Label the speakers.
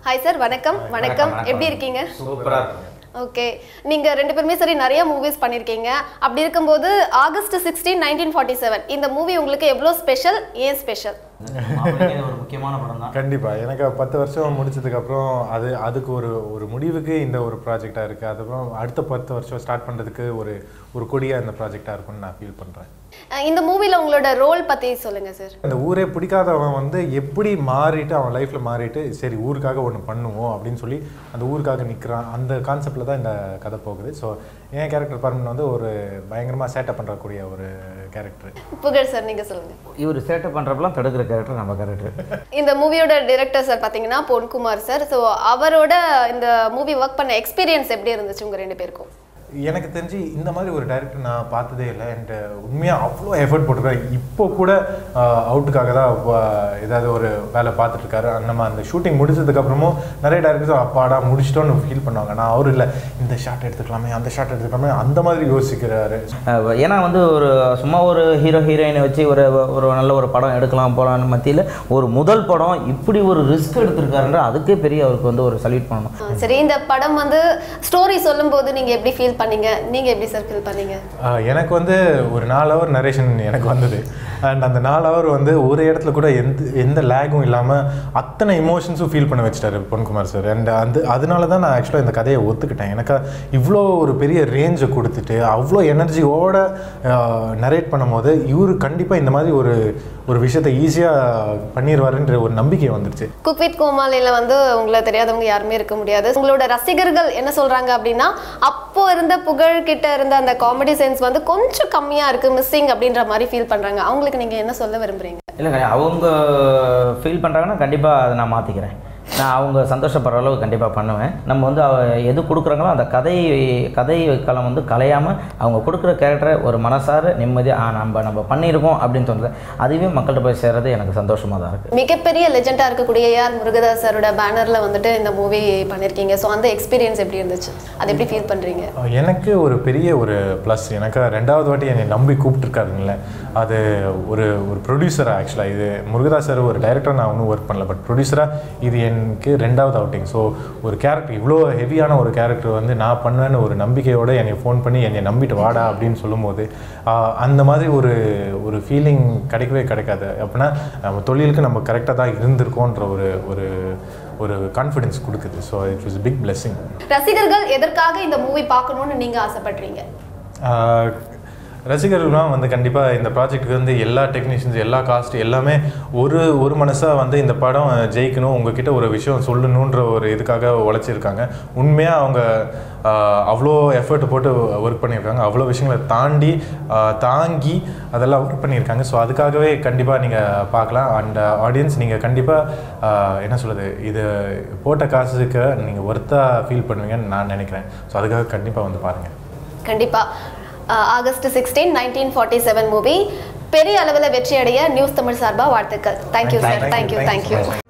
Speaker 1: hi sir வணக்கம் வணக்கம் எப்படி இருக்கீங்க
Speaker 2: சூப்பரா இருக்கும்
Speaker 1: ஓகே நீங்க ரெண்டு பேருமே சரி நிறைய மூவிஸ் பண்ணியிருக்கீங்க அப்படி இருக்கும்போது August sixteen nineteen forty seven இந்த மூவி உங்களுக்கு எவ்வளோ ஸ்பெஷல் ஏன் ஸ்பெஷல்
Speaker 2: மாப்பிள்ளைக்கு இது ஒரு முக்கியமான படம் தான்
Speaker 3: கண்டிப்பா எனக்கு பத்து வருஷம் முடிச்சதுக்கு அப்புறம் அது அதுக்கு ஒரு ஒரு முடிவுக்கு இந்த ஒரு ப்ராஜெக்டா இருக்கு அதுக்கப்புறம் அடுத்த பத்து வருஷம் ஸ்டார்ட் பண்றதுக்கு ஒரு ஒரு கொடியா இந்த ப்ராஜெக்டா இருக்கும்னு நான் ஃபீல் பண்றேன்
Speaker 1: இந்த மூவில உங்களோட ரோல் பத்தி சொல்லுங்க சார்
Speaker 3: அந்த ஊரே பிடிக்காதவன் வந்து எப்படி மாறிட்டு அவன் லைஃப்ல மாறிட்டு சரி ஊருக்காக ஒன்று பண்ணுவோம் அப்படின்னு சொல்லி அந்த ஊருக்காக நிற்கிறான் அந்த கான்செப்டில் தான் இந்த கதை போகுது ஸோ என் கேரக்டர் பர்மன் வந்து ஒரு பயங்கரமாக சேட்டை பண்ணுறக்கூடிய ஒரு கேரக்டர்
Speaker 1: புகழ் சார் நீங்க சொல்லுங்க
Speaker 2: இவர் சேட்டை பண்றப்பெல்லாம் தடுக்கிற கேரக்டர் நம்ம கேரக்டர்
Speaker 1: இந்த மூவியோட டிரெக்டர் சார் பார்த்தீங்கன்னா பொன்குமார் சார் ஸோ அவரோட இந்த மூவி ஒர்க் பண்ண எக்ஸ்பீரியன்ஸ் எப்படி இருந்துச்சு உங்க ரெண்டு பேருக்கும்
Speaker 3: எனக்கு தெரிஞ்சு இந்த மாதிரி ஒரு டைரக்டர் நான் பார்த்ததே இல்லை அண்ட் உண்மையாக அவ்வளோ எஃபர்ட் போட்டிருக்காரு இப்போ கூட அவுட்டுக்காக தான் வ- ஏதாவது ஒரு வேலை பார்த்துட்டு இருக்காரு நம்ம அந்த ஷூட்டிங் முடிச்சதுக்கப்புறமும் நிறைய டேரக்டர்ஸ் அப்பாடா முடிச்சிட்டோன்னு ஃபீல் பண்ணுவாங்க நான் அவர் இல்லை இந்த ஷாட் எடுத்துக்கலாமே அந்த ஷாட் எடுத்துக்கலாமே அந்த மாதிரி யோசிக்கிறாரு
Speaker 4: அஹ் ஏன்னா வந்து ஒரு சும்மா ஒரு ஹீரோ ஹீரோயினை வச்சு ஒரு ஒரு நல்ல ஒரு படம் எடுக்கலாம் போகலான்னு மத்தியில் ஒரு முதல் படம் இப்படி ஒரு ரிஸ்க் எடுத்திருக்காருன்ற அதுக்கே பெரிய அவருக்கு வந்து ஒரு சல்யூட் பண்ணணும்
Speaker 1: ஆ, சரி இந்த படம் வந்து ஸ்டோரி சொல்லும்போது நீங்க எப்படி ஃபீல் பண்ணீங்க நீங்க எப்படி சார் ஃபீல் பண்ணீங்க
Speaker 3: ஆஹ் எனக்கு வந்து ஒரு நாலு ஹவர் நரேஷன் எனக்கு வந்தது அண்ட் அந்த நாலு ஹவர் வந்து ஒரு இடத்துல கூட எந்த எந்த லேகும் இல்லாமல் அத்தனை இமோஷன்ஸும் ஃபீல் பண்ண வச்சிட்டாரு பொன்குமார் சார் அண்ட் அந்த அதனால தான் நான் ஆக்சுவலாக இந்த கதையை ஒத்துக்கிட்டேன் எனக்கு இவ்வளோ ஒரு பெரிய ரேஞ்சை கொடுத்துட்டு அவ்வளோ எனர்ஜியோட நரேட் பண்ணும்போது இவர் கண்டிப்பாக இந்த மாதிரி ஒரு ஒரு விஷயத்தை ஈஸியாக பண்ணிடுவாருன்ற ஒரு நம்பிக்கை வந்துருச்சு
Speaker 1: குக் வித் கோமாளில வந்து உங்களை தெரியாதவங்க யாருமே இருக்க முடியாது உங்களோட ரசிகர்கள் என்ன சொல்றாங்க அப்படின்னா அப்போ இருந்த புகழ் கிட்ட இருந்த அந்த காமெடி சென்ஸ் வந்து கொஞ்சம் கம்மியா இருக்கு மிஸ்ஸிங் அப்படின்ற மாதிரி ஃபீல் பண்றாங்க அவங்களுக்கு நீங்க என்ன சொல்ல விரும்புறீங்க
Speaker 4: இல்லைங்க அவங்க ஃபீல் பண்ணுறாங்கன்னா கண்டிப்பாக அதை நான் மாற்றிக்கிறேன் நான் அவங்க சந்தோஷப்படுற அளவுக்கு கண்டிப்பாக பண்ணுவேன் நம்ம வந்து அவ- எது கொடுக்குறாங்களோ அந்த கதை கதை களம் வந்து கலையாமல் அவங்க கொடுக்குற கேரக்டரை ஒரு மனசார நிம்மதியாக ஆ நம்ம நம்ம பண்ணியிருக்கோம் அப்படின்னு தோணுது அதுவே மக்கள்கிட்ட போய் சேர்றது எனக்கு சந்தோஷமாக தான் இருக்குது
Speaker 1: மிகப்பெரிய லெஜெண்டா இருக்கக்கூடிய ஏஆர் முருகதாஸ் சாரோட பேனர்ல வந்துட்டு இந்த மூவி பண்ணிருக்கீங்க ஸோ அந்த எக்ஸ்பீரியன்ஸ் எப்படி இருந்துச்சு அதை எப்படி ஃபீல் பண்றீங்க
Speaker 3: எனக்கு ஒரு பெரிய ஒரு ப்ளஸ் எனக்கு ரெண்டாவது வாட்டி என்னை நம்பி கூப்பிட்டுருக்காருங்கள அது ஒரு ஒரு ப்ரொடியூசராக ஆக்சுவலாக இது முருகதாஸ் சார் ஒரு டைரக்டராக நான் ஒன்றும் ஒர்க் பண்ணல பட் ப்ரொடியூசராக இது எனக்கு ரெண்டாவது அவுட்டிங் ஸோ ஒரு கேரக்டர் இவ்வளோ ஹெவியான ஒரு கேரக்டர் வந்து நான் பண்ணுவேன்னு ஒரு நம்பிக்கையோட என்னை ஃபோன் பண்ணி என்னை நம்பிட்டு வாடா அப்படின்னு சொல்லும்போது ஆஹ், அந்த மாதிரி ஒரு ஒரு ஃபீலிங் கிடைக்கவே கிடைக்காது அப்படின்னா நம்ம தொழிலுக்கு நம்ம கரெக்டாக தான் இருந்திருக்கோன்ற ஒரு ஒரு ஒரு கான்ஃபிடென்ஸ் கொடுக்குது so it was big blessing
Speaker 1: ரசிகர்கள் எதற்காக இந்த மூவி பார்க்கணும்னு நீங்க ஆசைப்படுறீங்க
Speaker 3: ஆஹ் ரசிகர்கள்லாம் வந்து கண்டிப்பாக இந்த ப்ராஜெக்ட்டுக்கு வந்து எல்லா டெக்னீஷியன்ஸ் எல்லா காஸ்ட் எல்லாமே ஒரு ஒரு மனசாக வந்து இந்த படம் ஜெயிக்கணும் உங்ககிட்ட ஒரு விஷயம் சொல்லணுன்ற ஒரு இதுக்காக உழைச்சிருக்காங்க உண்மையாக அவங்க ஆஹ் அவ்வளோ எஃபர்ட் போட்டு ஒர்க் பண்ணியிருக்காங்க அவ்வளோ விஷயங்களை தாண்டி ஆஹ் தாங்கி அதெல்லாம் ஒர்க் பண்ணியிருக்காங்க ஸோ அதுக்காகவே கண்டிப்பாக நீங்கள் பார்க்கலாம் அண்ட் ஆடியன்ஸ் நீங்கள் கண்டிப்பாக என்ன சொல்கிறது இது போட்ட காசுக்கு நீங்கள் ஒர்த்தாக ஃபீல் பண்ணுவீங்கன்னு நான் நினைக்கிறேன் ஸோ அதுக்காக கண்டிப்பாக வந்து பாருங்கள்
Speaker 1: கண்டிப்பா அஹ், August sixteen nineteen forty seven movie பெரிய அளவில் வெற்றி அடைய நியூஸ் தமிழ் சார்பா வாழ்த்துக்கள் thank you sir
Speaker 3: Thank you,
Speaker 1: thank you
Speaker 3: thank you so
Speaker 1: thank you